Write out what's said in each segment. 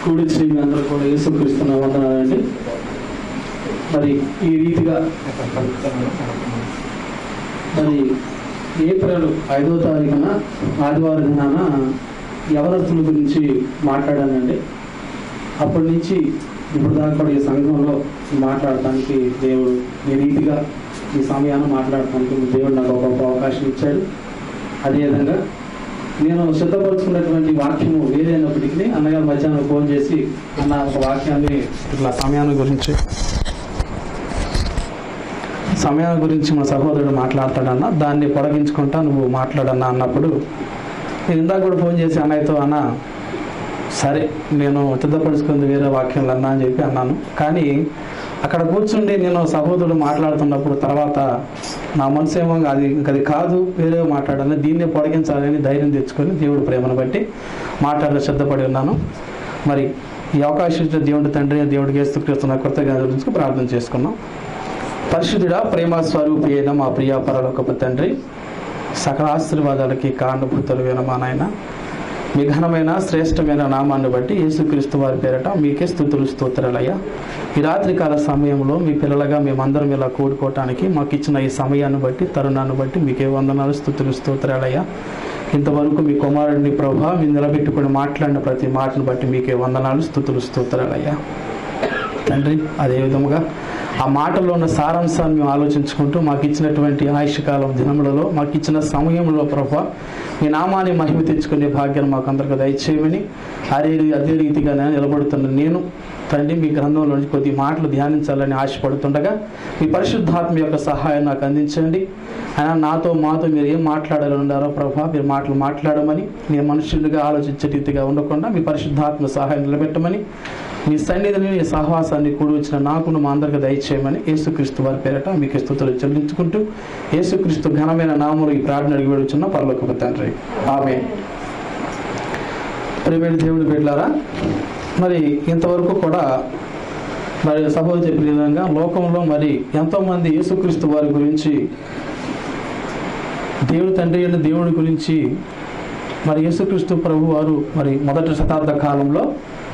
కూడిచ్చిన మీ అందరూ కూడా యేసుక్రీస్తున్న వందనాలండి మరి ఈ రీతిగా మరి ఏప్రిల్ ఐదో తారీఖున ఆదివారం దినాన యవనస్తుల గురించి మాట్లాడానండి అప్పటి నుంచి ఇప్పుడు దాకా కూడా ఈ సంఘంలో మాట్లాడటానికి దేవుడు ఈ రీతిగా ఈ సమయాన్ని మాట్లాడటానికి దేవుడు నాకు ఒక అవకాశం ఇచ్చాడు అదేవిధంగా నేను సిద్ధపరుచుకున్నటువంటి వాక్యము వేరైనప్పటికీ అన్నగారు మధ్యాహ్నం ఫోన్ చేసి అన్న ఒక వాక్యాన్ని ఇట్లా సమయాన్ని గురించి సమయాన్ని గురించి మా సహోదరుడు మాట్లాడతాడన్న దాన్ని పొడిగించుకుంటా నువ్వు మాట్లాడన్నా అన్నప్పుడు నేను ఇందాక కూడా ఫోన్ చేసి అన్నయ్యతో అన్న సరే నేను సిద్ధపరుచుకుంది వేరే వాక్యాలు అన్నా అని చెప్పి అన్నాను కానీ అక్కడ కూర్చుండి నేను సహోదరుడు మాట్లాడుతున్నప్పుడు తర్వాత నా మనసు ఏమో అది ఇంక అది కాదు వేరే మాట్లాడాలని దీన్నే పొడిగించాలని ధైర్యం తెచ్చుకొని దేవుడి ప్రేమను బట్టి మాట్లాడ సిద్ధపడి ఉన్నాను మరి ఈ అవకాశం ఇచ్చిన దేవుడి తండ్రి దేవుడికి వేస్తున్న కొత్త గారి గురించి ప్రార్థన చేసుకున్నాం పరిశుద్ధుడా ప్రేమ స్వరూపి అయిన మా ప్రియ పరలోకపు తండ్రి సకల ఆశీర్వాదాలకి కారణభూతులు మా నాయన మీ ఘనమైన శ్రేష్టమైన నామాన్ని బట్టి యేసుక్రీస్తు వారి పేరట మీకే స్థుతులు స్తోత్రాలయ్యా ఈ రాత్రికాల సమయంలో మీ పిల్లలుగా మేమందరం ఇలా కూడుకోవటానికి మాకు ఇచ్చిన ఈ సమయాన్ని బట్టి తరుణాన్ని బట్టి మీకే వందనాలు స్థుతులు స్తోత్రాలయ్యా ఇంతవరకు మీ కుమారుడిని ప్రభా మీరు నిలబెట్టుకుని మాట్లాడిన ప్రతి మాటను బట్టి మీకే వందనాలు స్థుతులు స్తోత్రాలయ్యా తండ్రి అదే విధముగా ఆ మాటల్లో ఉన్న సారాంశాన్ని మేము ఆలోచించుకుంటూ మాకు ఇచ్చినటువంటి ఆయుష్కాలం దినములలో మాకు ఇచ్చిన సమయంలో ప్రభా మీ నామాన్ని మహిమ తెచ్చుకునే భాగ్యాన్ని మాకు అందరికీ దయచేయమని అదే అదే రీతిగా నేను నిలబడుతున్న నేను తండ్రి మీ గ్రంథంలో నుంచి కొద్ది మాటలు ధ్యానించాలని ఆశపడుతుండగా మీ పరిశుద్ధాత్మ యొక్క సహాయం నాకు అందించండి ఆయన నాతో మాతో మీరు ఏం మాట్లాడాలని ఉన్నారో ప్రభా మీరు మాటలు మాట్లాడమని నేను మనుషులుగా ఆలోచించే రీతిగా ఉండకుండా మీ పరిశుద్ధాత్మ సహాయం నిలబెట్టమని మీ సన్నిధిని నీ సహవాసాన్ని కూడి వచ్చిన నాకును మా అందరికి దయచేయమని యేసుక్రీస్తు వారి పేరట మీకు స్థుతులు చెల్లించుకుంటూ యేసుక్రీస్తు ఘనమైన నామములు ఈ ప్రార్థన అడిగి వేడుచున్న పరలోకపు తండ్రి ఆమె ప్రేమేడు దేవుడు బిడ్డలారా మరి ఇంతవరకు కూడా మరి సభలో చెప్పిన విధంగా లోకంలో మరి ఎంతోమంది యేసుక్రీస్తు వారి గురించి దేవుడు తండ్రి అయిన దేవుడి గురించి మరి యేసుక్రీస్తు ప్రభు వారు మరి మొదటి శతాబ్ద కాలంలో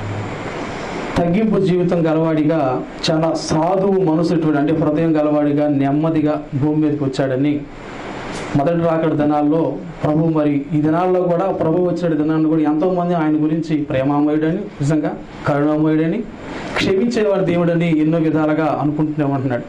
తగ్గింపు జీవితం గలవాడిగా చాలా సాధువు మనసుటువంటి అంటే హృదయం గలవాడిగా నెమ్మదిగా భూమి మీదకి వచ్చాడని మొదటి రాకడ దినాల్లో ప్రభు మరి ఈ దినాల్లో కూడా ప్రభు వచ్చిన దినాల్లో కూడా ఎంతో మంది ఆయన గురించి ప్రేమామయుడని నిజంగా కరుణామయుడని క్షమించేవాడు దేవుడని ఎన్నో విధాలుగా అనుకుంటున్నామంటున్నాడు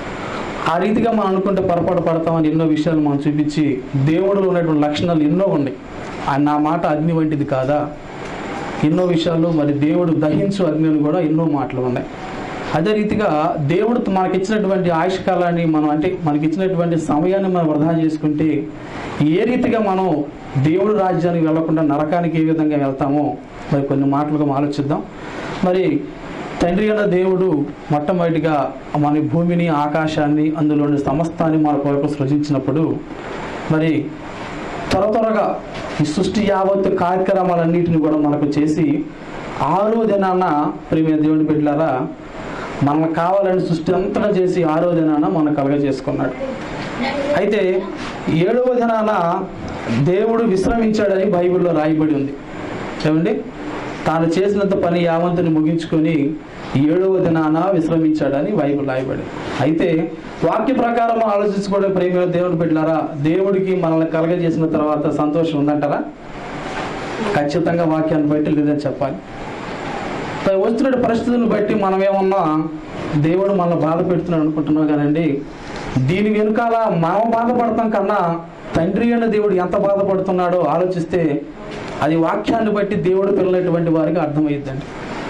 ఆ రీతిగా మనం అనుకుంటే పొరపాటు పడతామని ఎన్నో విషయాలు మనం చూపించి దేవుడిలో ఉన్నటువంటి లక్షణాలు ఎన్నో ఉన్నాయి ఆయన నా మాట అగ్ని వంటిది కాదా ఎన్నో విషయాల్లో మరి దేవుడు దహించు అగ్ని అని కూడా ఎన్నో మాటలు ఉన్నాయి అదే రీతిగా దేవుడు మనకిచ్చినటువంటి ఆయుష్కాలాన్ని మనం అంటే మనకిచ్చినటువంటి సమయాన్ని మనం వృధా చేసుకుంటే ఏ రీతిగా మనం దేవుడు రాజ్యానికి వెళ్లకుండా నరకానికి ఏ విధంగా వెళ్తామో మరి కొన్ని మాటలుగా మనం ఆలోచిద్దాం మరి తండ్రి అయిన దేవుడు మొట్టమొదటిగా మన భూమిని ఆకాశాన్ని అందులోని సమస్తాన్ని మన కొరకు సృజించినప్పుడు మరి త్వర త్వరగా ఈ సృష్టి యావత్తు కార్యక్రమాలన్నింటిని కూడా మనకు చేసి ఆరో దినాన ప్రియమైన దేవుని బిడ్డలారా మనకు కావాలని సృష్టి అంతటా చేసి ఆరో దినాన మనం కలగజేసుకున్నాడు అయితే ఏడవ దినాన దేవుడు విశ్రమించాడని బైబిల్లో రాయబడి ఉంది ఏమండి తాను చేసినంత పని యావంతుని ముగించుకొని ఏడవ దినాన విశ్రమించాడని బైబిల్ రాయబడి అయితే వాక్య ప్రకారం ఆలోచించుకోవడం ప్రేమ దేవుని బిడ్డలారా దేవుడికి మనల్ని కలగజేసిన తర్వాత సంతోషం ఉందంటారా ఖచ్చితంగా వాక్యాన్ని బట్టి లేదని చెప్పాలి మరి వస్తున్న పరిస్థితులను బట్టి మనం ఏమన్నా దేవుడు మనల్ని బాధ పెడుతున్నాడు అనుకుంటున్నాం కానండి దీని వెనుకాల మనం బాధపడతాం కన్నా తండ్రి అయిన దేవుడు ఎంత బాధపడుతున్నాడో ఆలోచిస్తే అది వాక్యాన్ని బట్టి దేవుడు పిల్లలటువంటి వారికి అర్థమయ్యిద్దండి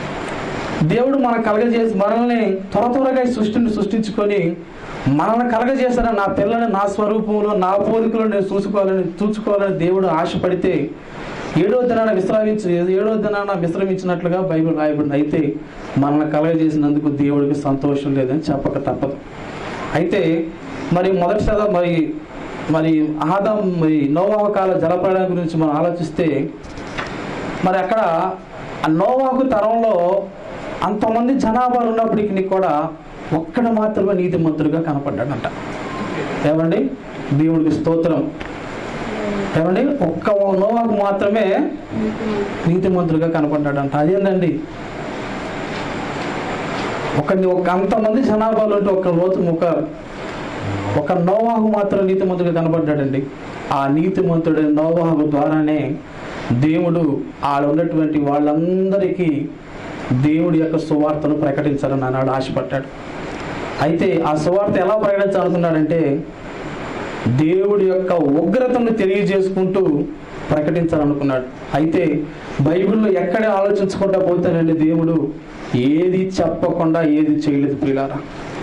దేవుడు మనకు కలగజేసి మనల్ని త్వర త్వరగా ఈ సృష్టిని సృష్టించుకొని మనల్ని కలగజేసిన నా పిల్లని నా స్వరూపంలో నా పోలికలో నేను చూసుకోవాలని చూసుకోవాలని దేవుడు ఆశపడితే ఏడో దినాన విశ్రామించి ఏడో దినాన విశ్రమించినట్లుగా బైబిల్ రాయబడింది అయితే మనల్ని కలగజేసినందుకు దేవుడికి సంతోషం లేదని చెప్పక తప్పదు అయితే మరి మొదటి సదా మరి మరి ఆదాం మరి నోవాహ కాల జలప్రళయం గురించి మనం ఆలోచిస్తే మరి అక్కడ ఆ నోవాహు తరంలో అంతమంది జనాభాలు ఉన్నప్పటికీ కూడా ఒక్కడ మాత్రమే నీతిమంతుడిగా కనపడ్డాడంట ఏమండి దేవుడికి స్తోత్రం ఏమండి ఒక్క నోవాకు మాత్రమే నీతిమంతుడిగా కనపడ్డాడంట అదేందండి ఒక ఒక అంతమంది జనాభాలో ఉంటే ఒక రోజు ఒక ఒక నోవాహు మాత్రం నీతిమంతుడిగా కనబడ్డాడండి ఆ నీతిమంతుడి నోవాహు ద్వారానే దేవుడు ఆడ ఉన్నటువంటి వాళ్ళందరికీ దేవుడి యొక్క సువార్తను ప్రకటించాలని అన్నాడు ఆశపడ్డాడు అయితే ఆ సువార్త ఎలా ప్రకటించాలనుకున్నాడంటే దేవుడి యొక్క ఉగ్రతను తెలియజేసుకుంటూ ప్రకటించాలనుకున్నాడు అయితే బైబిల్లో ఎక్కడ ఆలోచించకుండా పోతానండి దేవుడు ఏది చెప్పకుండా ఏది చేయలేదు ప్రియులారా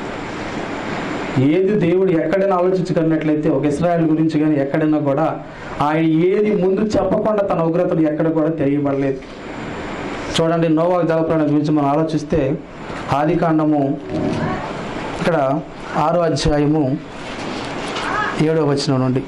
ఏది దేవుడు ఎక్కడైనా ఆలోచించుకున్నట్లయితే ఒక ఇస్రాయల్ గురించి కానీ ఎక్కడైనా కూడా ఆయన ఏది ముందు చెప్పకుండా తన ఉగ్రతను ఎక్కడ కూడా తెలియబడలేదు చూడండి నోవాక్ జలప్రాణం గురించి మనం ఆలోచిస్తే ఆది కాండము ఇక్కడ ఆరో అధ్యాయము ఏడో వచనం నుండి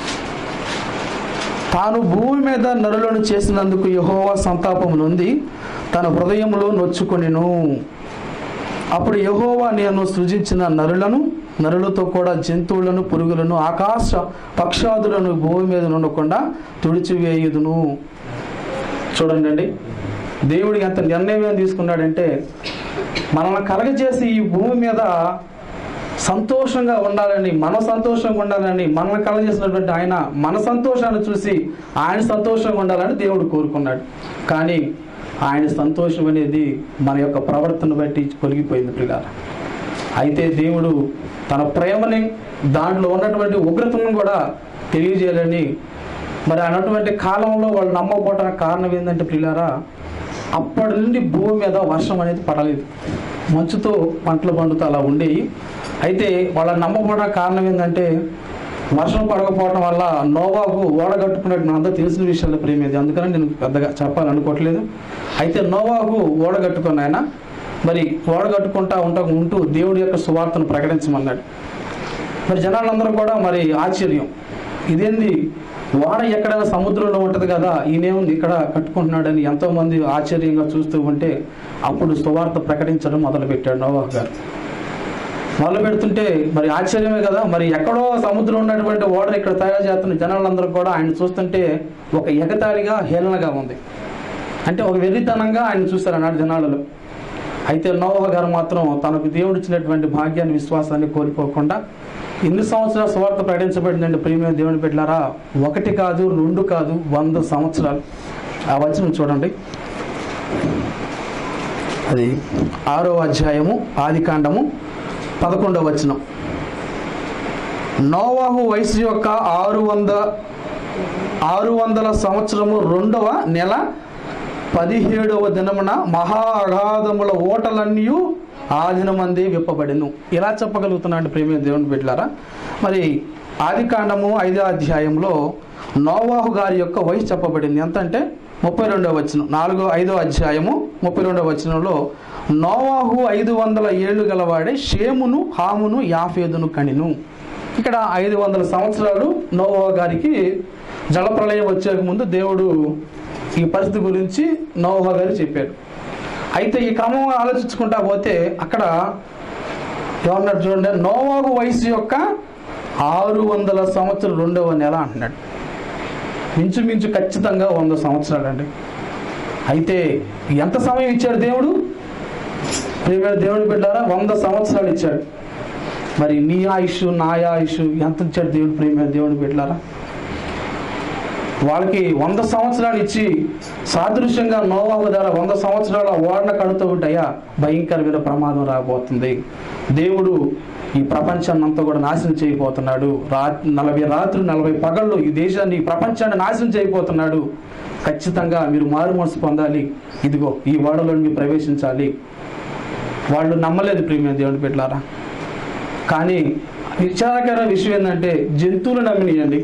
తాను భూమి మీద నరులను చేసినందుకు యహోవా సంతాపము నుండి తన హృదయంలో నొచ్చుకొనిను అప్పుడు యహోవా నేను సృజించిన నరులను నరులతో కూడా జంతువులను పురుగులను ఆకాశ పక్షాదులను భూమి మీద ఉండకుండా తుడిచివేయుదును చూడండి అండి దేవుడు ఎంత నిర్ణయం తీసుకున్నాడంటే మనల్ని కలగజేసి ఈ భూమి మీద సంతోషంగా ఉండాలని మన సంతోషంగా ఉండాలని మనల్ని కలగజేసినటువంటి ఆయన మన సంతోషాన్ని చూసి ఆయన సంతోషంగా ఉండాలని దేవుడు కోరుకున్నాడు కానీ ఆయన సంతోషం అనేది మన యొక్క ప్రవర్తన బట్టి కొలిగిపోయింది పిల్లల అయితే దేవుడు తన ప్రేమని దాంట్లో ఉన్నటువంటి ఉగ్రతను కూడా తెలియజేయాలని మరి అన్నటువంటి కాలంలో వాళ్ళు నమ్మకపోవడానికి కారణం ఏంటంటే పిల్లారా అప్పటి నుండి భూమి మీద వర్షం అనేది పడలేదు మంచుతో పంటలు పండుతూ అలా ఉండేవి అయితే వాళ్ళ నమ్మకపోవడానికి కారణం ఏంటంటే వర్షం పడకపోవడం వల్ల నోవాకు ఓడగట్టుకున్నట్టు అంతా తెలిసిన విషయాలు ప్రేమేది అందుకని నేను పెద్దగా చెప్పాలనుకోవట్లేదు అయితే నోవాకు ఓడగట్టుకున్న ఆయన మరి ఓడగట్టుకుంటా ఉంటా ఉంటూ దేవుడి యొక్క సువార్తను ప్రకటించమన్నాడు మరి జనాలందరూ కూడా మరి ఆశ్చర్యం ఇదేంది వాడ ఎక్కడైనా సముద్రంలో ఉంటుంది కదా ఈయనేముంది ఇక్కడ కట్టుకుంటున్నాడని ఎంతో మంది ఆశ్చర్యంగా చూస్తూ ఉంటే అప్పుడు సువార్త ప్రకటించడం మొదలుపెట్టాడు నోవాహ్ గారు మొదలు పెడుతుంటే మరి ఆశ్చర్యమే కదా మరి ఎక్కడో సముద్రం ఉన్నటువంటి ఓడను ఇక్కడ తయారు చేస్తున్న జనాలందరూ కూడా ఆయన చూస్తుంటే ఒక ఎగతాళిగా హేళనగా ఉంది అంటే ఒక వెర్రితనంగా ఆయన చూస్తారు అన్నాడు జనాలలో అయితే నోవహ గారు మాత్రం తనకు దేవుడు ఇచ్చినటువంటి భాగ్యాన్ని విశ్వాసాన్ని కోల్పోకుండా ఎన్ని సంవత్సరాల స్వార్థ ప్రకటించబడిందండి ప్రియమైన దేవుని పెట్టారా ఒకటి కాదు రెండు కాదు వంద సంవత్సరాలు ఆ వచనం చూడండి అది ఆరో అధ్యాయము ఆది కాండము పదకొండవ వచనం నోవాహు వయసు యొక్క ఆరు వంద ఆరు వందల సంవత్సరము రెండవ నెల పదిహేడవ దినమున మహా అగాధముల ఓటలన్నీ ఆ దినమందే విప్పబడిను ఇలా చెప్పగలుగుతున్నాడు ప్రేమ దేవుని బిడ్డలారా మరి ఆది కాండము ఐదో అధ్యాయంలో నోవాహు గారి యొక్క వయసు చెప్పబడింది ఎంత అంటే ముప్పై రెండవ వచనం నాలుగో ఐదో అధ్యాయము ముప్పై రెండవ వచనంలో నోవాహు ఐదు వందల ఏళ్ళు గలవాడే షేమును హామును యాఫేదును కణిను ఇక్కడ ఐదు వందల సంవత్సరాలు నోవా గారికి జలప్రలయం వచ్చే ముందు దేవుడు ఈ పరిస్థితి గురించి నోవా గారు చెప్పాడు అయితే ఈ క్రమం ఆలోచించుకుంటా పోతే అక్కడ ఏమన్నాడు చూడండి నోవాగు వయసు యొక్క ఆరు వందల సంవత్సరం రెండవ నెల అంటున్నాడు మించుమించు ఖచ్చితంగా వంద సంవత్సరాలు అండి అయితే ఎంత సమయం ఇచ్చాడు దేవుడు ప్రియమైన దేవుని బిడ్డారా వంద సంవత్సరాలు ఇచ్చాడు మరి నీ ఆయుష్ నా ఆయుష్ ఎంత ఇచ్చాడు దేవుడు ప్రేమ దేవుని బిడ్డలారా వాళ్ళకి వంద సంవత్సరాలు ఇచ్చి సాదృశ్యంగా నోవాహు ద్వారా వంద సంవత్సరాల ఓడన కడుతూ ఉంటాయా భయంకరమైన ప్రమాదం రాబోతుంది దేవుడు ఈ ప్రపంచాన్ని అంతా కూడా నాశనం చేయబోతున్నాడు రా నలభై రాత్రులు నలభై పగళ్ళు ఈ దేశాన్ని ఈ ప్రపంచాన్ని నాశనం చేయబోతున్నాడు ఖచ్చితంగా మీరు మారు మనసు పొందాలి ఇదిగో ఈ ఓడలో మీరు ప్రవేశించాలి వాళ్ళు నమ్మలేదు ప్రియమైన దేవుని బిడ్డలారా కానీ విచారకర విషయం ఏంటంటే జంతువులు నమ్మినాయండి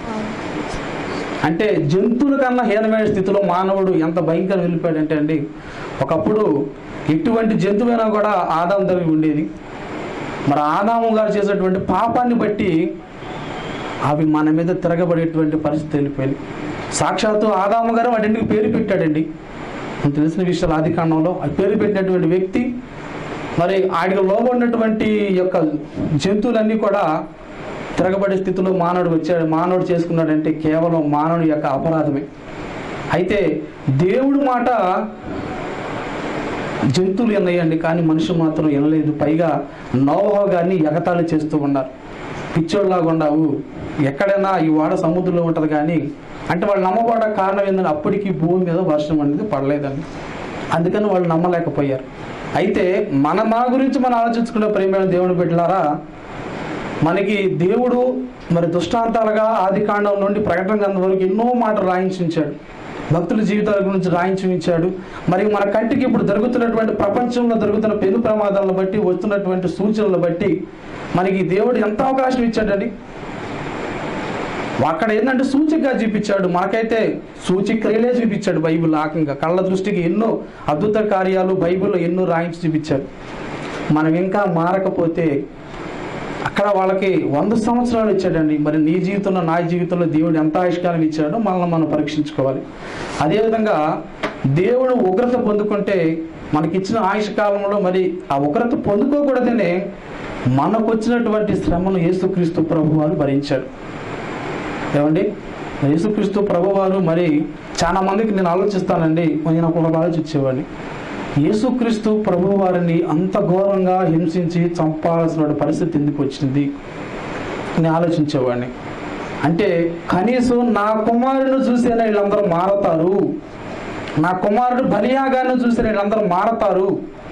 అంటే జంతువుల కన్నా హీనమైన స్థితిలో మానవుడు ఎంత భయంకరం వెళ్ళిపోయాడంటే అండి ఒకప్పుడు ఎటువంటి జంతువైనా కూడా ఆదాం దగ్గర ఉండేది మరి ఆదాము గారు చేసేటువంటి పాపాన్ని బట్టి అవి మన మీద తిరగబడేటువంటి పరిస్థితి వెళ్ళిపోయింది సాక్షాత్తు ఆదాము గారు వాటింటికి పేరు పెట్టాడండి మనకు తెలిసిన విషయాలు ఆది కాండంలో ఆ పేరు పెట్టినటువంటి వ్యక్తి మరి ఆయనకు లోబడినటువంటి యొక్క జంతువులన్నీ కూడా తిరగబడే స్థితిలో మానవుడు వచ్చాడు మానవుడు చేసుకున్నాడంటే కేవలం మానవుడి యొక్క అపరాధమే అయితే దేవుడు మాట జంతువులు విన్నాయండి కానీ మనిషి మాత్రం వినలేదు పైగా నోవహ గారిని ఎగతాళి చేస్తూ ఉన్నారు పిచ్చోళ్ళలాగా ఉండవు ఎక్కడైనా ఈ వాడ సముద్రంలో ఉంటుంది కానీ అంటే వాళ్ళు నమ్మబడ కారణం ఏంటంటే అప్పటికి భూమి మీద వర్షం అనేది పడలేదండి అందుకని వాళ్ళు నమ్మలేకపోయారు అయితే మన మా గురించి మనం ఆలోచించుకునే ప్రేమైన దేవుని బిడ్డలారా మనకి దేవుడు మరి దుష్టాంతాలుగా ఆది కాండం నుండి ప్రకటన గ్రంథం వరకు ఎన్నో మాటలు రాయించాడు భక్తుల జీవితాల గురించి రాయించాడు మరి మన కంటికి ఇప్పుడు జరుగుతున్నటువంటి ప్రపంచంలో జరుగుతున్న పెను ప్రమాదాలను బట్టి వస్తున్నటువంటి సూచనలు బట్టి మనకి దేవుడు ఎంత అవకాశం ఇచ్చాడండి అక్కడ ఏంటంటే సూచికగా చూపించాడు మనకైతే సూచిక్రియలే చూపించాడు బైబిల్ ఆకంగా కళ్ళ దృష్టికి ఎన్నో అద్భుత కార్యాలు బైబిల్లో ఎన్నో రాయించి చూపించాడు మనం ఇంకా మారకపోతే అక్కడ వాళ్ళకి వంద సంవత్సరాలు ఇచ్చాడండి మరి నీ జీవితంలో నా జీవితంలో దేవుడు ఎంత ఆయుష్కాలం ఇచ్చాడో మనల్ని మనం పరీక్షించుకోవాలి అదేవిధంగా దేవుడు ఉగ్రత పొందుకుంటే మనకిచ్చిన ఆయుష్ కాలంలో మరి ఆ ఉగ్రత పొందుకోకూడదనే మనకు వచ్చినటువంటి శ్రమను యేసుక్రీస్తు ప్రభు వారు భరించాడు ఏమండి యేసుక్రీస్తు ప్రభువారు మరి చాలా మందికి నేను ఆలోచిస్తానండి నేను ఒక ఆలోచించేవాడిని యేసుక్రీస్తు ప్రభువారిని అంత ఘోరంగా హింసించి చంపాల్సిన పరిస్థితి ఎందుకు వచ్చింది నేను ఆలోచించేవాడిని అంటే కనీసం నా కుమారుని చూసేనా వీళ్ళందరూ మారతారు నా కుమారుడు బలియాగాన్ని చూసిన వీళ్ళందరూ మారతారు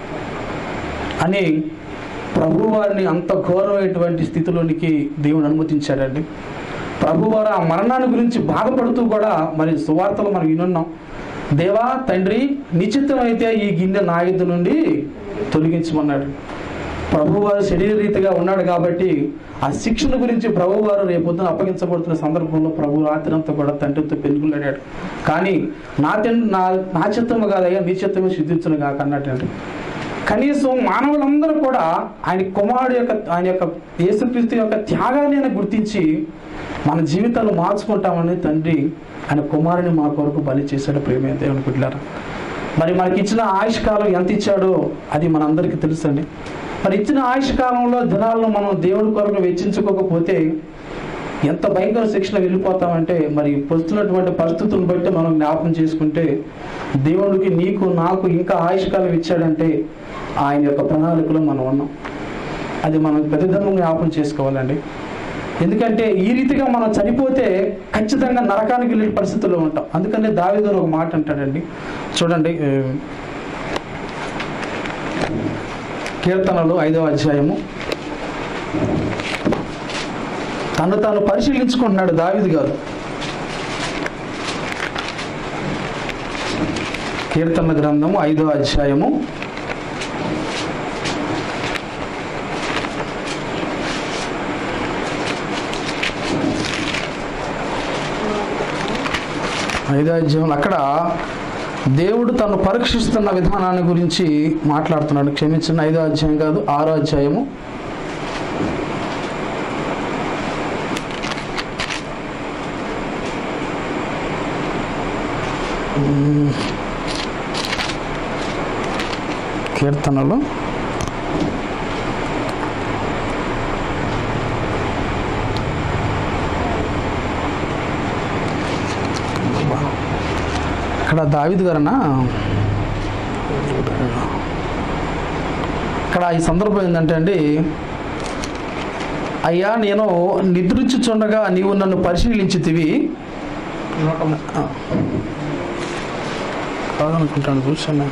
అని ప్రభువారిని అంత ఘోరమైనటువంటి స్థితిలోనికి దేవుడు అనుమతించాడండి ప్రభువారు ఆ మరణాన్ని గురించి బాధపడుతూ కూడా మరి సువార్తలు మనం వినున్నాం దేవా తండ్రి నిశ్చితం అయితే ఈ గిన్నె నా యుద్ధ నుండి తొలగించమన్నాడు ప్రభువారు శరీరరీతిగా ఉన్నాడు కాబట్టి ఆ శిక్షణ గురించి ప్రభువారు రేపొద్దున అప్పగించబడుతున్న సందర్భంలో ప్రభు రాత్రి అంతా కూడా తండ్రితో పెనుగులాడాడు కానీ నా తండ్రి నా నా చిత్తము కాదయ్యా నీ చిత్తమే సిద్ధించును కాక అన్నట్టండి కనీసం మానవులందరూ కూడా ఆయన కుమారుడు యొక్క ఆయన యొక్క యేసుక్రీస్తు యొక్క త్యాగాన్ని ఆయన గుర్తించి మన జీవితాలు మార్చుకుంటామని తండ్రి ఆయన కుమారుని మా కొరకు బలి చేశాడు ప్రేమ దేవుని బిడ్డారా మరి మనకి ఇచ్చిన ఆయుష్ కాలం ఎంత ఇచ్చాడో అది మనందరికీ తెలుసండి మరి ఇచ్చిన ఆయుష్ కాలంలో దినాలను మనం దేవుడి కొరకు వెచ్చించుకోకపోతే ఎంత భయంకర శిక్షణ వెళ్ళిపోతామంటే మరి వస్తున్నటువంటి పరిస్థితులను బట్టి మనం జ్ఞాపకం చేసుకుంటే దేవుడికి నీకు నాకు ఇంకా ఆయుష్కాలం ఇచ్చాడంటే ఆయన యొక్క ప్రణాళికలో మనం ఉన్నాం అది మనం ప్రతిదంగా జ్ఞాపకం చేసుకోవాలండి ఎందుకంటే ఈ రీతిగా మనం చనిపోతే ఖచ్చితంగా నరకానికి వెళ్ళే పరిస్థితుల్లో ఉంటాం అందుకనే దావిదారు ఒక మాట అంటాడండి చూడండి ఏ, కీర్తనలు ఐదవ అధ్యాయము తను తాను పరిశీలించుకుంటున్నాడు దావిది గారు కీర్తన గ్రంథము ఐదో అధ్యాయము ఐదో అధ్యాయంలో అక్కడ దేవుడు తను పరీక్షిస్తున్న విధానాన్ని గురించి మాట్లాడుతున్నాడు క్షమించిన ఐదో అధ్యాయం కాదు ఆరో అధ్యాయము కీర్తనలు ఇక్కడ దావిద్ గారనా ఇక్కడ ఈ సందర్భం ఏంటంటే అండి అయ్యా నేను నిద్రించుచుండగా నీవు నన్ను పరిశీలించితివి ఆ. కాదనుకుంటాను చూసాను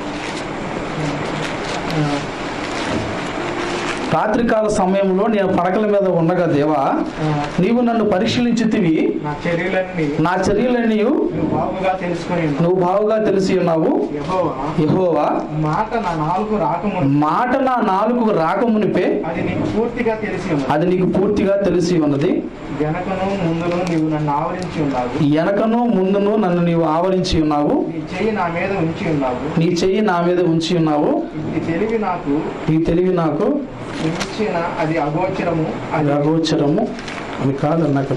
రాత్రికాల సమయంలో నేను పడకల మీద ఉండగా దేవా నీవు నన్ను పరిశీలించితివి నా చర్యలన్నీ నా చర్యలన్నీ నువ్వు బాగుగా తెలుసుకొని ఉన్నావు. నువ్వు బావుగా తెలిసి ఉన్నావు యెహోవా యెహోవా మాట నా నాలుగు రాకముందు మాట నా నాలుగు రాకమునిపే అది నీకు పూర్తిగా తెలిసి ఉన్నది అది నీకు పూర్తిగా తెలిసి ఉన్నది వెనకను ముందును నీవు నన్ను ఆవరించి ఉన్నావు వెనకను ముందును నన్ను నీవు ఆవరించి ఉన్నావు నీ చెయ్యి నా మీద ఉంచి ఉన్నావు నీ చెయ్యి నా మీద ఉంచి ఉన్నావు ఈ తెలివి నాకు నీ తెలివి నాకు ఇచ్చిన అది అగోచరము అది అగోచరము అది కాదు నాకు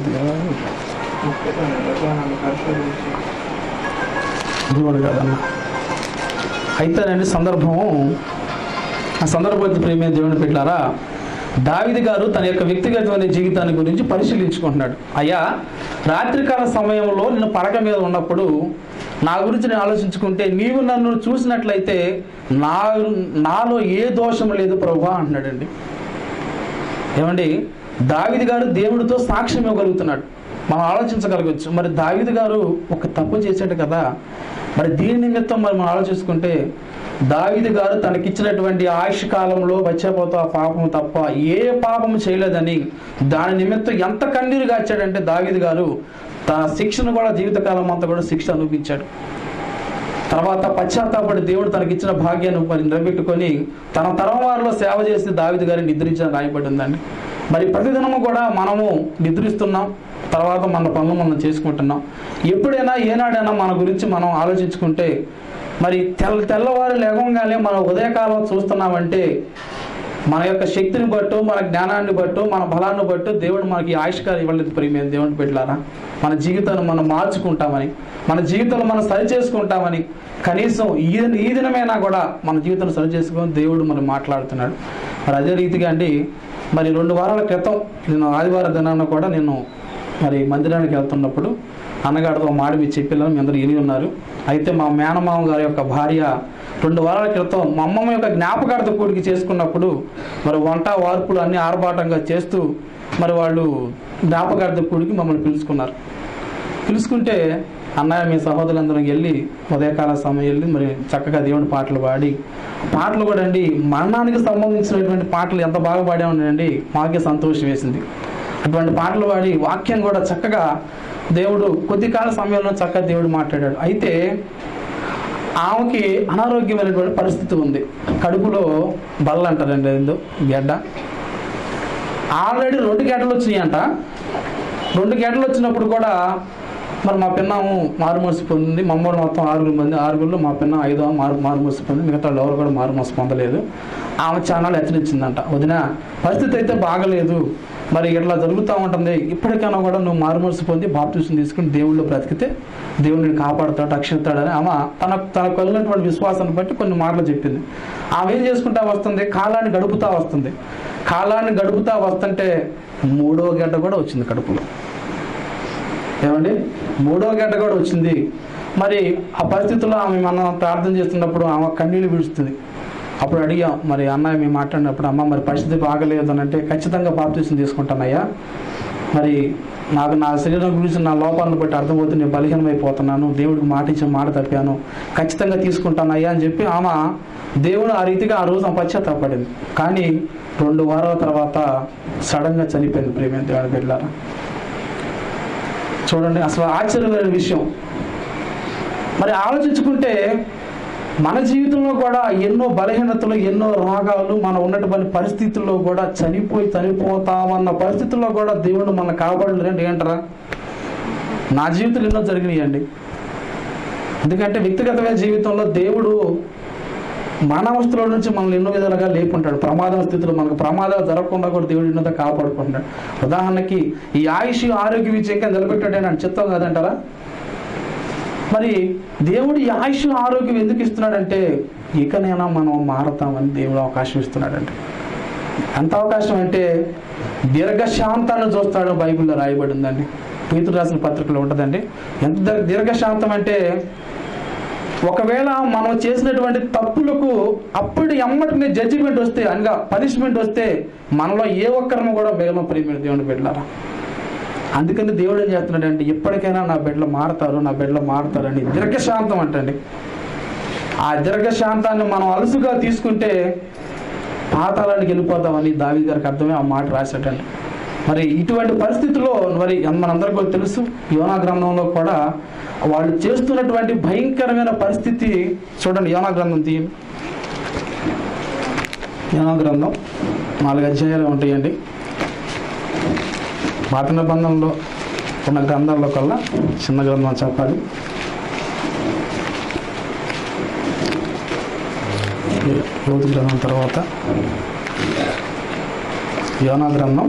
నన్ను పరిశోధించి దేవుడు కాదన్న అయితేనండి సందర్భం ఆ సందర్భం ప్రేమే దేవుని పెట్టారా దావిది గారు తన యొక్క వ్యక్తిగతమైన జీవితాన్ని గురించి పరిశీలించుకుంటున్నాడు అయ్యా రాత్రికాల సమయంలో నేను పడక మీద ఉన్నప్పుడు నా గురించి నేను ఆలోచించుకుంటే నీవు నన్ను చూసినట్లయితే నా నాలో ఏ దోషం లేదు ప్రభా అంటున్నాడండి ఏమండి దావిది గారు దేవుడితో సాక్ష్యం ఇవ్వగలుగుతున్నాడు మనం ఆలోచించగలగచ్చు మరి దావిది గారు ఒక తప్పు చేశాడు కదా మరి దీని నిమిత్తం మరి మనం ఆలోచించుకుంటే దావిది గారు తనకిచ్చినటువంటి ఆయుష్ కాలంలో వచ్చేపోతా పాపం తప్ప ఏ పాపము చేయలేదని దాని నిమిత్తం ఎంత కన్నీరు గాచాడంటే దావిది గారు తన శిక్షను కూడా జీవితకాలం అంతా కూడా శిక్ష అనుభవించాడు తర్వాత పశ్చాత్తాపడి దేవుడు తనకిచ్చిన భాగ్యాన్ని మరి నిలబెట్టుకొని తన తరం వారిలో సేవ చేసి దావిది గారిని నిద్రించిన రాయబడి ఉందండి మరి ప్రతిదినము కూడా మనము నిద్రిస్తున్నాం తర్వాత మన పనులు మనం చేసుకుంటున్నాం ఎప్పుడైనా ఏనాడైనా మన గురించి మనం ఆలోచించుకుంటే మరి తెల్ల తెల్లవారు లేవగానే మనం ఉదయకాలం చూస్తున్నామంటే మన యొక్క శక్తిని బట్టు మన జ్ఞానాన్ని బట్టు మన బలాన్ని బట్టు దేవుడు మనకి ఆయుష్కారం ఇవ్వలేదు ప్రియమైన దేవుని పెట్టారా మన జీవితాన్ని మనం మార్చుకుంటామని మన జీవితంలో మనం సరి చేసుకుంటామని కనీసం ఈ ఈ దినమైనా కూడా మన జీవితం సరి చేసుకొని దేవుడు మనం మాట్లాడుతున్నాడు మరి అదే రీతిగా అండి మరి రెండు వారాల క్రితం నేను ఆదివారం దినాన కూడా నేను మరి మందిరానికి వెళ్తున్నప్పుడు అన్నగారితో మాట మీ చెప్పిల్లని మీ అందరూ ఎని ఉన్నారు అయితే మా మేనమామ గారి యొక్క భార్య రెండు వారాల క్రితం మా అమ్మమ్మ యొక్క జ్ఞాపకార్థ కూడికి చేసుకున్నప్పుడు మరి వంట వార్పులు అన్ని ఆర్భాటంగా చేస్తూ మరి వాళ్ళు జ్ఞాపకార్థ కూడికి మమ్మల్ని పిలుచుకున్నారు పిలుచుకుంటే అన్నయ్య మీ సహోదరులందరం వెళ్ళి ఉదయకాల సమయం వెళ్ళి మరి చక్కగా దేవుని పాటలు పాడి పాటలు కూడా అండి మరణానికి సంబంధించినటువంటి పాటలు ఎంత బాగా పాడామండి మాకే సంతోషం వేసింది అటువంటి పాటలు పాడి వాక్యం కూడా చక్కగా దేవుడు కొద్ది కాల సమయంలో చక్కగా దేవుడు మాట్లాడాడు అయితే ఆమెకి అనారోగ్యమైనటువంటి పరిస్థితి ఉంది కడుపులో బల్ల అంటారండి ఏందో గడ్డ ఆల్రెడీ రెండు గడ్డలు వచ్చినాయంట రెండు గంటలు వచ్చినప్పుడు కూడా మరి మా పిన్నాము మారుమూసి పొందింది మమ్మల్ని మొత్తం ఆరుగురు మంది ఆరుగురులో మా పిన్న ఐదో మారు మారుమూసి పొంది మిగతా వాళ్ళు ఎవరు కూడా మారుమూసి పొందలేదు ఆమె ఛానల్ హెచ్చరించిందంట వదిన పరిస్థితి అయితే బాగలేదు మరి ఇట్లా జరుగుతూ ఉంటుంది ఇప్పటికైనా కూడా నువ్వు మారుమూసి పొంది బాప్తీసం తీసుకుని దేవుళ్ళు బ్రతికితే దేవుడిని కాపాడుతాడు రక్షిస్తాడని ఆమె తన తనకు కలిగినటువంటి విశ్వాసాన్ని బట్టి కొన్ని మాటలు చెప్పింది ఆమె ఏం చేసుకుంటా వస్తుంది కాలాన్ని గడుపుతా వస్తుంది కాలాన్ని గడుపుతా వస్తుంటే మూడో గంట కూడా వచ్చింది కడుపులో ఏమండి మూడో గంట కూడా వచ్చింది మరి ఆ పరిస్థితుల్లో ఆమె మనం ప్రార్థన చేస్తున్నప్పుడు ఆమె కన్నీళ్ళు విడుస్తుంది అప్పుడు అడిగాం మరి అన్నయ్య మేము మాట్లాడినప్పుడు అమ్మ మరి పరిస్థితి బాగలేదు అని అంటే ఖచ్చితంగా బాప్తీసం తీసుకుంటానయ్యా మరి నాకు నా శరీరం గురించి నా లోపాలను బట్టి అర్థమవుతుంది నేను బలహీనమైపోతున్నాను దేవుడికి మాట ఇచ్చిన మాట తప్పాను ఖచ్చితంగా తీసుకుంటానయ్యా అని చెప్పి ఆమె దేవుడు ఆ రీతిగా ఆ రోజు పశ్చాత్తాపడింది కానీ రెండు వారాల తర్వాత సడన్గా చనిపోయింది ప్రేమ దేవుని బిడ్డలారా చూడండి అసలు ఆశ్చర్యమైన విషయం మరి ఆలోచించుకుంటే మన జీవితంలో కూడా ఎన్నో బలహీనతలు ఎన్నో రోగాలు మనం ఉన్నటువంటి పరిస్థితుల్లో కూడా చనిపోయి చనిపోతామన్న పరిస్థితుల్లో కూడా దేవుడు మన కాపాడలేదండి ఏంటరా నా జీవితంలో ఎన్నో జరిగినాయండి ఎందుకంటే వ్యక్తిగతమైన జీవితంలో దేవుడు మానవస్థలో నుంచి మనల్ని ఎన్నో విధాలుగా లేపుంటాడు ప్రమాదం స్థితిలో మనకు ప్రమాదాలు జరగకుండా కూడా దేవుడు ఎన్నో కాపాడుకుంటాడు ఉదాహరణకి ఈ ఆయుష్ ఆరోగ్యం విజయంగా నిలబెట్టాడు అని చిత్తం కాదంటారా మరి దేవుడు ఈ ఆయుష్ ఆరోగ్యం ఎందుకు ఇస్తున్నాడంటే ఇకనైనా మనం మారతామని దేవుడు అవకాశం ఇస్తున్నాడండి ఎంత అవకాశం అంటే దీర్ఘశాంతాన్ని చూస్తాడు బైబిల్లో రాయబడి ఉందండి పీతులు రాసిన పత్రికలో ఉంటుందండి ఎంత దీర్ఘ- దీర్ఘశాంతం అంటే ఒకవేళ మనం చేసినటువంటి తప్పులకు అప్పుడు ఎమ్మటిని జడ్జిమెంట్ వస్తే అనగా పనిష్మెంట్ వస్తే మనలో ఏ ఒక్కరిని కూడా మిగలం ప్రేమ దేవుని బిడ్డలారా అందుకని దేవుడు ఏం చేస్తున్నాడంటే ఎప్పటికైనా నా బిడ్డలు మారతారు నా బిడ్డలు మారతారని దీర్ఘశాంతం అంటండి ఆ దీర్ఘశాంతాన్ని మనం అలుసుగా తీసుకుంటే పాతాళానికి వెళ్ళిపోతామని దావి గారికి అర్థమే ఆ మాట రాశాడండి మరి ఇటువంటి పరిస్థితుల్లో మరి మనందరికీ కూడా తెలుసు యోనా గ్రంథంలో కూడా వాళ్ళు చేస్తున్నటువంటి భయంకరమైన పరిస్థితి చూడండి యోనా గ్రంథం తీయండి యోనా గ్రంథం నాలుగు అధ్యాయాలు ఉంటాయండి పాత నిబంధనలో ఉన్న గ్రంథాల్లో కల్లా చిన్న గ్రంథం చెప్పాలి రోజు గ్రంథం తర్వాత యోనా గ్రంథం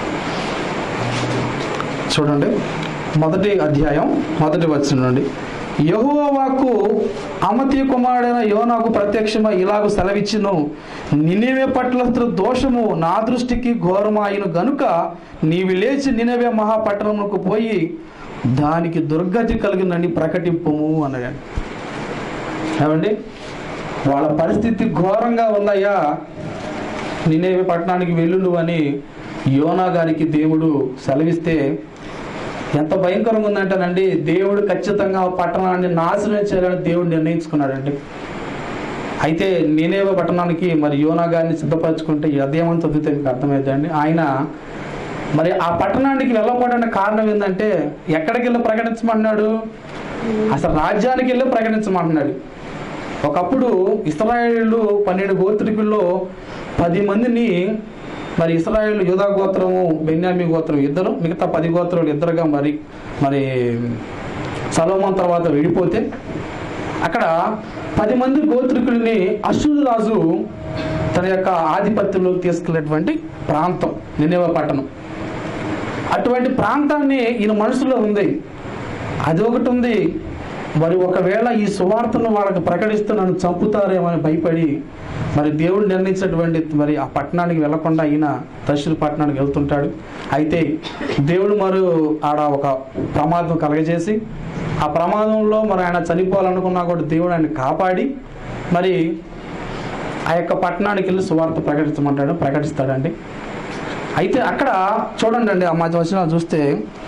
చూడండి మొదటి అధ్యాయం మొదటి వచ్చిన నుండి యెహోవా వాక్కు అమతి కుమారుడైన యోనాకు ప్రత్యక్షమై ఇలాగ సెలవిచ్చును నినివే పట్ల దోషము నా దృష్టికి ఘోరమాయిన గనుక నీవి లేచి నినవే మహాపట్టణమునకు పోయి దానికి దుర్గతి కలిగిందని ప్రకటింపము అన్నాడు ఏమండి వాళ్ళ పరిస్థితి ఘోరంగా ఉందయ్యా నినేవే పట్టణానికి వెళ్ళు అని యోనా గారికి దేవుడు సెలవిస్తే ఎంత భయంకరంగా ఉందంటేనండి దేవుడు ఖచ్చితంగా ఆ పట్టణాన్ని నాశనం చేయాలని దేవుడు నిర్ణయించుకున్నాడండి అయితే నేనేవో పట్టణానికి మరి యోనా గారిని సిద్ధపరచుకుంటే అదేమని చదివితే మీకు అర్థమైందండి ఆయన మరి ఆ పట్టణానికి వెళ్ళకపోవడానికి కారణం ఏంటంటే ఎక్కడికి వెళ్ళి ప్రకటించమన్నాడు అసలు రాజ్యానికి వెళ్ళి ప్రకటించమంటున్నాడు ఒకప్పుడు ఇస్రాయేళ్ళు పన్నెండు గోత్రికుల్లో పది మందిని మరి ఇస్రాయేల్ యూదా గోత్రము బెన్యామి గోత్రం ఇద్దరు మిగతా పది గోత్రాలు ఇద్దరుగా మరి మరి సలోమోన్ తర్వాత విడిపోతే అక్కడ పది మంది గోత్రికుల్ని అశ్వరు రాజు తన యొక్క ఆధిపత్యంలోకి తీసుకెళ్ళినటువంటి ప్రాంతం నినేవ పట్టణం అటువంటి ప్రాంతాన్ని ఈయన మనసులో ఉంది అది ఒకటి ఉంది మరి ఒకవేళ ఈ సువార్తను వాళ్ళకి ప్రకటిస్తూ నన్ను చంపుతారేమో అని భయపడి మరి దేవుడు నిర్ణయించినటువంటి మరి ఆ పట్టణానికి వెళ్లకుండా ఈయన తహసీల్ పట్టణానికి వెళ్తుంటాడు అయితే దేవుడు మరి ఆడ ఒక ప్రమాదం కలగజేసి ఆ ప్రమాదంలో మరి ఆయన చనిపోవాలనుకున్నా కూడా దేవుడు ఆయన కాపాడి మరి ఆ యొక్క పట్టణానికి వెళ్ళి సువార్త ప్రకటించమంటాడు ప్రకటిస్తాడండి అయితే అక్కడ చూడండి అండి ఆ మధ్య వచ్చిన చూస్తే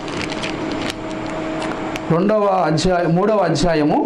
రెండవ అధ్యాయం మూడవ అధ్యాయము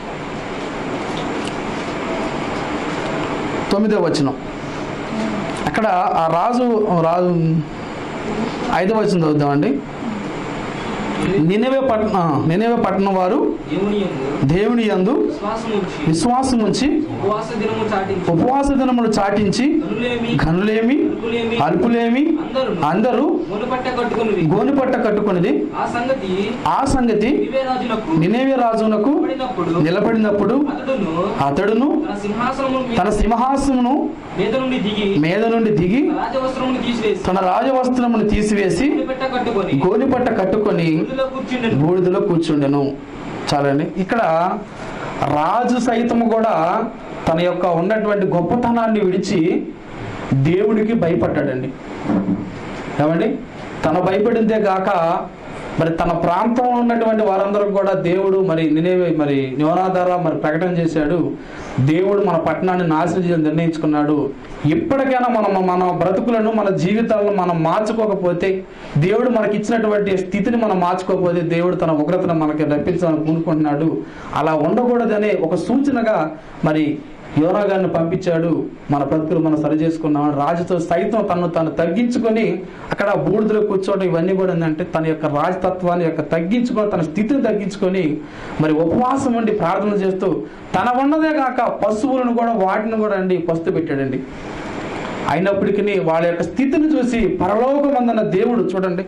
తొమ్మిదవ వచనం అక్కడ ఆ రాజు రాజు ఐదవ వచనం చదువుదామండి నినేవే పట్టణ నినేవే పట్టణం వారు దేవుని యందు దేవుని యందు విశ్వాసం ఉంచి విశ్వాసం ఉంచి ఉపవాస దినము చాటించి ఉపవాస దినములు చాటించి కనులేమి గనులేమి అల్పులేమి అల్పులేమి అందరూ అందరూ మునుపట్ట కట్టుకుని గోనిపట్ట కట్టుకున్నది ఆ సంగతి ఆ సంగతి ఇవే రాజులకు నినేవే రాజునకు పడినప్పుడు నిలబడినప్పుడు అతడును అతడును తన సింహాసనము తన సింహాసమును మీద నుండి దిగి మీద నుండి దిగి తన రాజవస్త్రమును తీసివేసి తన రాజవస్త్రమును తీసివేసి పెట్ట కట్టుకొని గోనిపట్ట కట్టుకొని గుడిలో కూర్చుండెను బూడిదలో కూర్చుండెను చాలండి ఇక్కడ రాజు సైతము కూడా తన యొక్క ఉన్నటువంటి గొప్పతనాన్ని విడిచి దేవుడికి భయపడ్డాడండి ఏమండి తన భయపడిందే గాక మరి తన ప్రాంతంలో ఉన్నటువంటి వారందరూ కూడా దేవుడు మరి నినేవే మరి నివనాధార మరి ప్రకటన చేశాడు దేవుడు మన పట్టణాన్ని నాశనం చేయాలని నిర్ణయించుకున్నాడు ఇప్పటికైనా మనం మన బ్రతుకులను మన జీవితాలను మనం మార్చుకోకపోతే దేవుడు మనకి ఇచ్చినటువంటి స్థితిని మనం మార్చుకోకపోతే దేవుడు తన ఉగ్రతను మనకి రప్పించాలని పూనుకుంటున్నాడు అలా ఉండకూడదనే ఒక సూచనగా మరి యోనా గారిని పంపించాడు మన బ్రతుకులు మనం సరి చేసుకున్నాం రాజుతో సైతం తను తను తగ్గించుకొని అక్కడ బూడిదలో కూర్చోవడం ఇవన్నీ కూడా ఏంటంటే తన యొక్క రాజతత్వాన్ని యొక్క తగ్గించుకొని తన స్థితిని తగ్గించుకొని మరి ఉపవాసం ఉండి ప్రార్థన చేస్తూ తన ఉన్నదే కాక పశువులను కూడా వాటిని కూడా అండి పస్తు పెట్టాడండి అయినప్పటికీ వాళ్ళ యొక్క స్థితిని చూసి పరలోకమందన్న దేవుడు చూడండి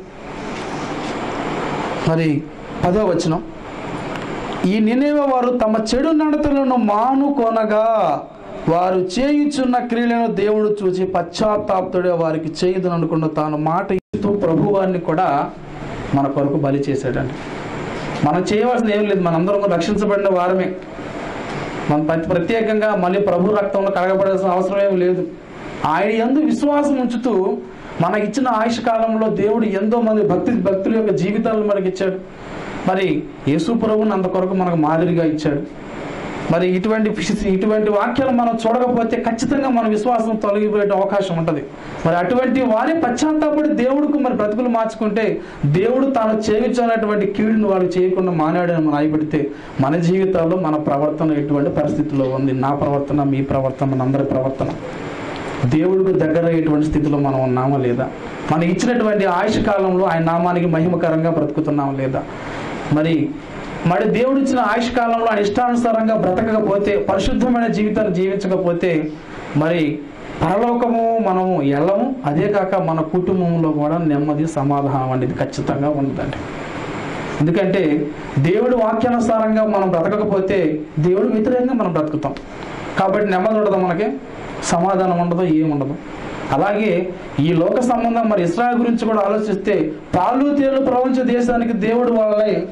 మరి పదో వచనం ఈ నినేవ వారు తమ చెడు నడతలను మానుకొనగా వారు చేయుచున్న క్రియలను దేవుడు చూసి పశ్చాత్తాప్తుడే వారికి చేయదు అనుకున్న తాను మాట ఇస్తూ ప్రభువాన్ని కూడా మన కొరకు బలి చేశాడండి మనం చేయవలసిన ఏం లేదు మనందరం రక్షించబడిన వారమే మనం ప్రతి ప్రత్యేకంగా మళ్ళీ ప్రభు రక్తంలో కడగబడాల్సిన అవసరం ఏమి లేదు ఆయన ఎందు విశ్వాసం ఉంచుతూ మనకి ఇచ్చిన ఆయుష్ కాలంలో దేవుడు ఎంతో మంది భక్తి భక్తుల యొక్క జీవితాలను మనకి ఇచ్చాడు మరి యేసు ప్రభుని అంత కొరకు మనకు మాదిరిగా ఇచ్చాడు మరి ఇటువంటి విష- ఇటువంటి వాక్యాలు మనం చూడకపోతే ఖచ్చితంగా మన విశ్వాసం తొలగిపోయే అవకాశం ఉంటుంది మరి అటువంటి వారి పశ్చాత్తాపడి దేవుడికి మరి బ్రతుకులు మార్చుకుంటే దేవుడు తాను చేయించినటువంటి కీడును వాళ్ళు చేయకుండా మానాడని మనం రాయబడితే మన జీవితాల్లో మన ప్రవర్తన ఎటువంటి పరిస్థితిలో ఉంది నా ప్రవర్తన మీ ప్రవర్తన మనందరి ప్రవర్తన దేవుడికి దగ్గర అయ్యేటువంటి స్థితిలో మనం ఉన్నామా లేదా మనం ఇచ్చినటువంటి ఆయుష్ కాలంలో ఆయన నామానికి మహిమకరంగా బ్రతుకుతున్నామా లేదా మరి మరి దేవుడు ఇచ్చిన ఆయుష్ కాలంలో ఆయన ఇష్టానుసారంగా బ్రతకకపోతే పరిశుద్ధమైన జీవితాన్ని జీవించకపోతే మరి పరలోకము మనము ఎల్లము అదే కాక మన కుటుంబంలో కూడా నెమ్మది సమాధానం అనేది ఖచ్చితంగా ఉండదండి ఎందుకంటే దేవుడు వాక్యానుసారంగా మనం బ్రతకకపోతే దేవుడు వ్యతిరేకంగా మనం బ్రతుకుతాం కాబట్టి నెమ్మది ఉండదు మనకి సమాధానం ఉండదు ఏముండదు అలాగే ఈ లోక సంబంధం మరి ఇస్రాయల్ గురించి కూడా ఆలోచిస్తే పాలు తేలు ప్రపంచ దేశానికి దేవుడు వాళ్ళని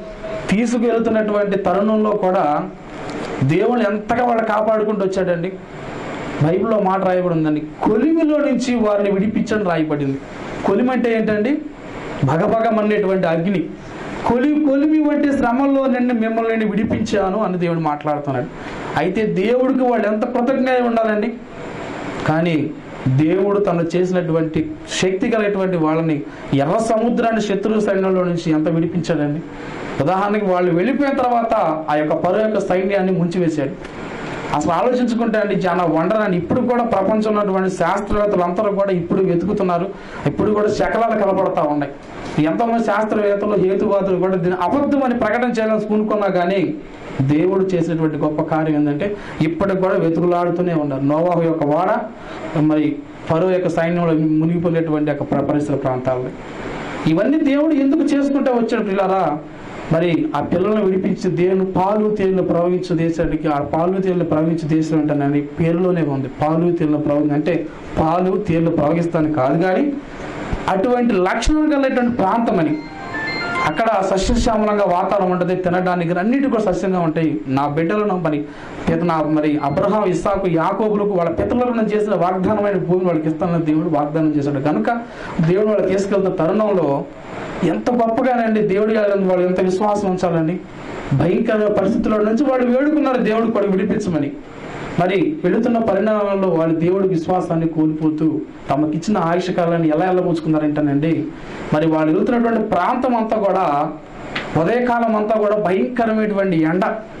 తీసుకువెళ్తున్నటువంటి తరుణంలో కూడా దేవుడు ఎంతగా వాళ్ళు కాపాడుకుంటూ వచ్చాడండి బైబిల్లో మాట రాయబడి ఉందండి కొలిమిలో నుంచి వారిని విడిపించని రాయబడింది కొలిమి అంటే ఏంటండి భగభగమనేటువంటి అగ్ని కొలి కొలిమి వంటి శ్రమల్లో నిన్ను మిమ్మల్ని నేను విడిపించాను అని దేవుడు మాట్లాడుతున్నాడు అయితే దేవుడికి వాళ్ళు ఎంత కృతజ్ఞత ఉండాలండి కానీ దేవుడు తను చేసినటువంటి శక్తి కలిగినటువంటి వాళ్ళని ఎర్ర సముద్రాన్ని శత్రు సైన్యంలో నుంచి ఎంత విడిపించాడండి ఉదాహరణకి వాళ్ళు వెళ్ళిపోయిన తర్వాత ఆ యొక్క పరు యొక్క సైన్యాన్ని ముంచివేశాడు అసలు ఆలోచించుకుంటే అండి చాలా వండర్ అని ఇప్పుడు కూడా ప్రపంచంలో ఉన్నటువంటి శాస్త్రవేత్తలు అందరూ కూడా ఇప్పుడు వెతుకుతున్నారు ఇప్పుడు కూడా శకలాలు కనపడతా ఉన్నాయి ఎంతోమంది శాస్త్రవేత్తలు హేతువాదులు కూడా దీన్ని అబద్ధం అని ప్రకటన చేయాలని పూనుకున్నా కానీ దేవుడు చేసినటువంటి గొప్ప కార్యం ఏంటంటే ఇప్పటికి కూడా వెతుకులాడుతూనే ఉన్నారు నోవాహు యొక్క వాడ మరి ఫరో యొక్క సైన్యంలో మునిగిపోయినటువంటి యొక్క ప్ర- పరిసర ప్రాంతాల్లో ఇవన్నీ దేవుడు ఎందుకు చేసుకుంటూ వచ్చాడు పిల్లరా మరి ఆ పిల్లలను విడిపించి దేవుని పాలు తేలిన ప్రవహించు దేశానికి ఆ పాలు తేలిన ప్రవహించు దేశం అంటానని పేరులోనే ఉంది పాలు తేలిన ప్రవహి అంటే పాలు తేలిన ప్రవహిస్తాను కాదు కానీ అటువంటి లక్షణాలు కలిగినటువంటి ప్రాంతం అని అక్కడ సస్యశ్యామలంగా వాతావరణం ఉంటుంది తినడానికి అన్నిటి కూడా సస్యంగా ఉంటాయి నా బిడ్డలను మరి పిత నా మరి అబ్రహాం ఇస్సాకు యాకోబులకు వాళ్ళ పితరులను చేసిన వాగ్దానమైన భూమిని వాళ్ళకి ఇస్తానని దేవుడు వాగ్దానం చేశాడు కనుక దేవుడు వాళ్ళు తీసుకెళ్తున్న తరుణంలో ఎంత గొప్పగానండి దేవుడి గారిని వాళ్ళు ఎంత విశ్వాసం ఉంచాలండి భయంకర పరిస్థితుల నుంచి వాళ్ళు వేడుకున్నారు దేవుడు కూడా విడిపించమని మరి వెళుతున్న పరిణామాల్లో వాళ్ళు దేవుడి విశ్వాసాన్ని కోల్పోతూ తమకిచ్చిన ఆయుష కాలాన్ని ఎలా వెళ్ళబుచ్చుకున్నారంటేనండి మరి వాళ్ళు వెళుతున్నటువంటి ప్రాంతం అంతా కూడా ఉదయకాలం అంతా కూడా భయంకరమైనటువంటి ఎండ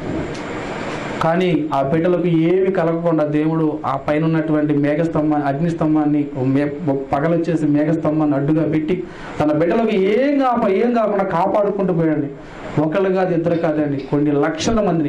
కానీ ఆ బిడ్డలకు ఏమి కలగకుండా దేవుడు ఆ పైన ఉన్నటువంటి మేఘస్తంభాన్ని అగ్నిస్తంభాన్ని మే- పగలొచ్చేసి మేఘస్తంభాన్ని అడ్డుగా పెట్టి తన బిడ్డలకు ఏం కాప ఏం కాకుండా కాపాడుకుంటూ పోయండి ఒకళ్ళు కాదు ఇద్దరు కాదండి కొన్ని లక్షల మందిని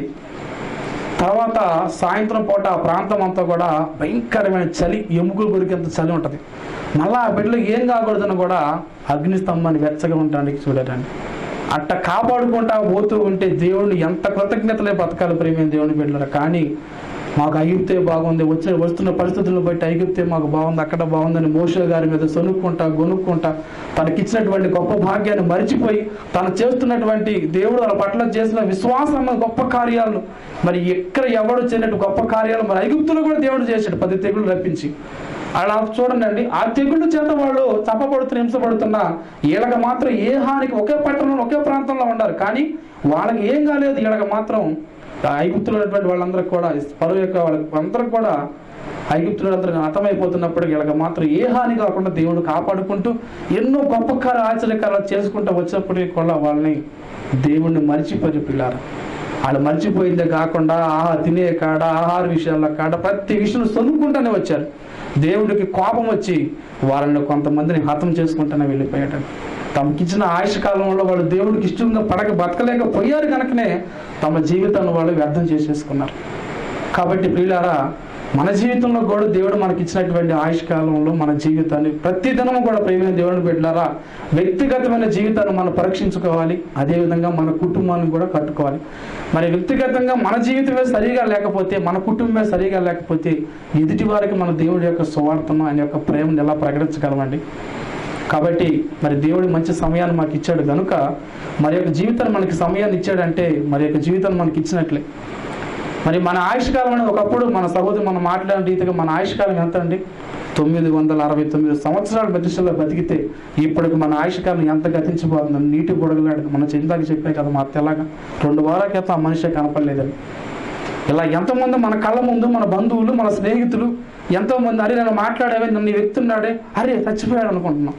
తర్వాత సాయంత్రం పూట ఆ ప్రాంతం అంతా కూడా భయంకరమైన చలి ఎముకలు కొరికేంత చలి ఉంటుంది మళ్ళా ఆ బిడ్డలకు ఏం కాకూడదని కూడా అగ్నిస్తంభాన్ని వెచ్చగా ఉండడానికి చూడటానికి అట్ట కాపాడుకుంటా పోతూ ఉంటే దేవుడిని ఎంత కృతజ్ఞతలే బతకాలి ప్రేమైన దేవుని బిడ్డలు కానీ మాకు ఐగుప్తే బాగుంది వచ్చే వస్తున్న పరిస్థితులను బట్టి ఐగుప్తే మాకు బాగుంది అక్కడ బాగుందని మోషే గారి మీద సొనుక్కుంటా గొనుక్కుంటా తనకిచ్చినటువంటి గొప్ప భాగ్యాన్ని మరిచిపోయి తను చేస్తున్నటువంటి దేవుడు వాళ్ళ పట్ల చేసిన విశ్వాసం గొప్ప కార్యాలను మరి ఎక్కడ ఎవడు చేయనట్టు గొప్ప కార్యాలు మరి ఐగుప్తులో కూడా దేవుడు చేశాడు పది తెగులు రప్పించి అలా చూడండి ఆ తెగుళ్ళు చేత వాళ్ళు చంపబడుతున్న హింసపడుతున్నా వీళ్ళకి మాత్రం ఏ హానికి ఒకే పట్టణంలో ఒకే ప్రాంతంలో ఉన్నారు కానీ వాళ్ళకి ఏం కాలేదు వీళ్ళకి మాత్రం ఐగుప్తులో ఉన్నటువంటి వాళ్ళందరికీ కూడా పరువు యొక్క వాళ్ళందరికీ కూడా ఐగుప్తులు అందరూ హతమైపోతున్నప్పుడు వీళ్ళకి మాత్రం ఏ హాని కాకుండా దేవుడు కాపాడుకుంటూ ఎన్నో గొప్ప కార్య ఆశ్చర్యకారాలు చేసుకుంటూ వచ్చినప్పటికీ కూడా వాళ్ళని దేవుణ్ణి మర్చిపోయి పిల్లారు వాళ్ళు మర్చిపోయిందే కాకుండా ఆహా తినే కాడ ఆహార విషయాల కాడ ప్రతి విషయం సొనుక్కుంటూనే వచ్చారు దేవుడికి కోపం వచ్చి వాళ్ళని కొంతమందిని హతం చేసుకుంటూనే వెళ్ళిపోయాడు తమకిచ్చిన ఆయుష కాలంలో వాళ్ళు దేవుడికి ఇష్టంగా పడక బతకలేకపోయారు కనుకనే తమ జీవితాన్ని వాళ్ళు వ్యర్థం చేసేసుకున్నారు కాబట్టి ప్రియులారా మన జీవితంలో కూడా దేవుడు మనకి ఇచ్చినటువంటి ఆయుష్ కాలంలో మన జీవితాన్ని ప్రతి దినము కూడా ప్రేమైన దేవుడిని పెట్టారా వ్యక్తిగతమైన జీవితాన్ని మనం పరీక్షించుకోవాలి అదేవిధంగా మన కుటుంబాన్ని కూడా కట్టుకోవాలి మరి వ్యక్తిగతంగా మన జీవితమే సరిగా లేకపోతే మన కుటుంబమే సరిగా లేకపోతే ఎదుటి వారికి మన దేవుడి యొక్క సువార్తను ఆయన యొక్క ప్రేమను ఎలా ప్రకటించగలమండి కాబట్టి మరి దేవుడు మంచి సమయాన్ని మాకు ఇచ్చాడు కనుక మరి యొక్క జీవితాన్ని మనకి సమయాన్ని ఇచ్చాడంటే మరి యొక్క జీవితాన్ని మనకి ఇచ్చినట్లే మరి మన ఆయుష్కాలం అనేది ఒకప్పుడు మన సహోదరు మనం మాట్లాడిన రీతిగా మన ఆయుష్కాలం ఎంత అండి తొమ్మిది వందల అరవై తొమ్మిది సంవత్సరాల మధ్యలో బతికితే ఇప్పటికి మన ఆయుష్కాలం ఎంత గతించిపోతుంది నీటి బుడగలాడు మన చిందాక చెప్పే కదా మా తెల్లగా రెండు వారాల క్రితం ఆ మనిషి కనపడలేదని ఇలా ఎంతోమంది మన కళ్ళ ముందు మన బంధువులు మన స్నేహితులు ఎంతోమంది అరే నేను మాట్లాడేవే నన్ను ఈ వ్యక్తి ఉన్నాడే అరే చచ్చిపోయాడు అనుకుంటున్నాం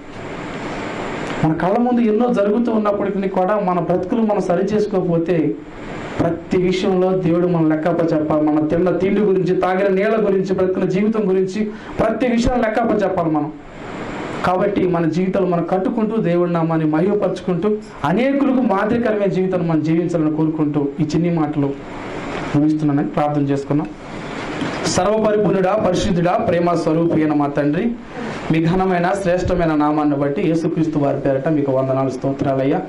మన కళ్ళ ముందు ఎన్నో జరుగుతూ ఉన్నప్పటికీ కూడా మన బ్రతుకులు మనం సరి చేసుకోకపోతే ప్రతి విషయంలో దేవుడు మన లెక్కప్ప చెప్పాలి మన తిన్న తిండి గురించి తాగిన నీళ్ళ గురించి బ్రతుకున్న జీవితం గురించి ప్రతి విషయం లెక్కప్ప చెప్పాలి మనం కాబట్టి మన జీవితాలు మనం కట్టుకుంటూ దేవుడి నామాన్ని మహిమపరుచుకుంటూ అనేకులకు మాదిరికరమైన జీవితాన్ని మనం జీవించాలని కోరుకుంటూ ఈ చిన్ని మాటలు ముగిస్తున్నానని ప్రార్థన చేసుకున్నాం సర్వపరిపూర్ణుడా పరిశుద్ధుడా ప్రేమ స్వరూపైన మా తండ్రి మీ ఘనమైన శ్రేష్టమైన నామాన్ని బట్టి యేసుక్రీస్తు వారి పేరట మీకు వందనాలు స్తోత్రాలయ్యా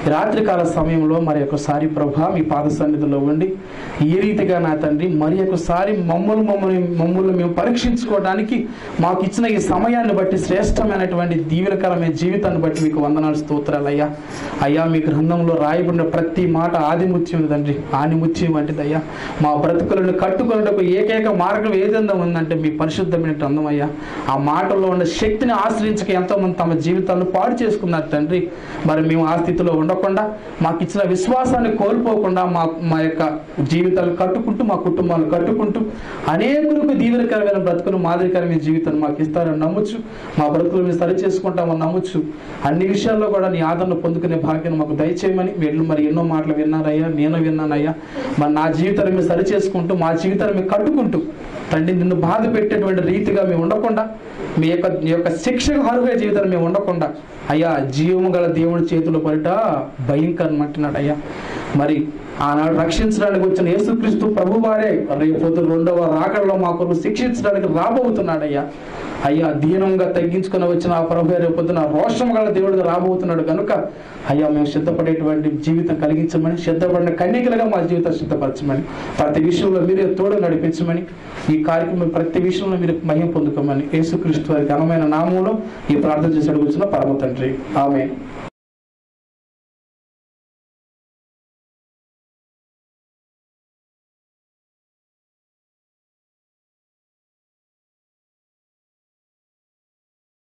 ఈ రాత్రికాల సమయంలో మరి ఒకసారి ప్రభా మీ పాద సన్నిధిలో ఉండి ఏ రీతిగా నా తండ్రి మరి ఒకసారి మమ్మల్ని మమ్మల్ని మమ్మల్ని మేము పరీక్షించుకోవడానికి మాకు ఇచ్చిన ఈ సమయాన్ని బట్టి శ్రేష్టమైనటువంటి దీవెనకరమైన జీవితాన్ని బట్టి మీకు వందనాలు స్తోత్రాలు అయ్యా అయ్యా మీ గ్రంథంలో రాయబడిన ప్రతి మాట ఆదిముత్యం తండ్రి ఆనిముత్యం వంటిది అయ్యా మా బ్రతుకులను కట్టుకున్నటకు ఏకైక మార్గం ఏదైనా ఉందంటే మీ పరిశుద్ధమైన గ్రంథం అయ్యా ఆ మాటల్లో ఉన్న శక్తిని ఆశ్రయించక ఎంతోమంది తమ జీవితాలను పాడు చేసుకున్నారు తండ్రి మరి మేము ఆ స్థితిలో ఉండకుండా మాకు ఇచ్చిన విశ్వాసాన్ని కోల్పోకుండా మా మా యొక్క జీవితాలు కట్టుకుంటూ మా కుటుంబాలు కట్టుకుంటూ అనేకులకు దీవెనకరమైన బ్రతుకును మాదిరికరమైన జీవితాన్ని మాకు ఇస్తారని నమ్మొచ్చు మా బ్రతుకులు మేము సరి చేసుకుంటామని నమ్మొచ్చు అన్ని విషయాల్లో కూడా నీ ఆదరణ పొందుకునే భాగ్యం మాకు దయచేయమని మీరు మరి ఎన్నో మాటలు విన్నారయ్యా నేను విన్నానయ్యా మరి నా జీవితాన్ని మేము సరి చేసుకుంటూ మా జీవితాన్ని మేము కట్టుకుంటూ తండ్రి నిన్ను బాధ పెట్టేటువంటి రీతిగా మేము ఉండకుండా మీ యొక్క మీ యొక్క శిక్షకు అర్హులే జీవితాన్ని మేము ఉండకుండా అయ్యా జీవము గల దేవుడి చేతిలో పడిట భయంకరం అంటున్నాడు అయ్యా మరి ఆనాడు రక్షించడానికి వచ్చిన యేసుక్రీస్తు ప్రభువారే రేపు రెండవ రాకడలో మా కొరకు శిక్షించడానికి రాబోతున్నాడు అయ్యా అయ్యా దీనంగా తగ్గించుకుని వచ్చిన ఆ ప్రభు రేపు పొద్దున రోషం గల దేవుడిగా రాబోతున్నాడు కనుక అయ్యా మేము సిద్ధపడేటువంటి జీవితం కలిగించమని సిద్ధపడిన కన్నికలుగా మా జీవితం సిద్ధపరచమని ప్రతి విషయంలో మీరే తోడు నడిపించమని ఈ కార్యక్రమం ప్రతి విషయంలో మీరు మహిమ పొందుకోమని యేసుక్రీస్తు వారి ఘనమైన నామంలో ఈ ప్రార్థన చేసి అడుగుతున్న పరమ తండ్రి ఆమె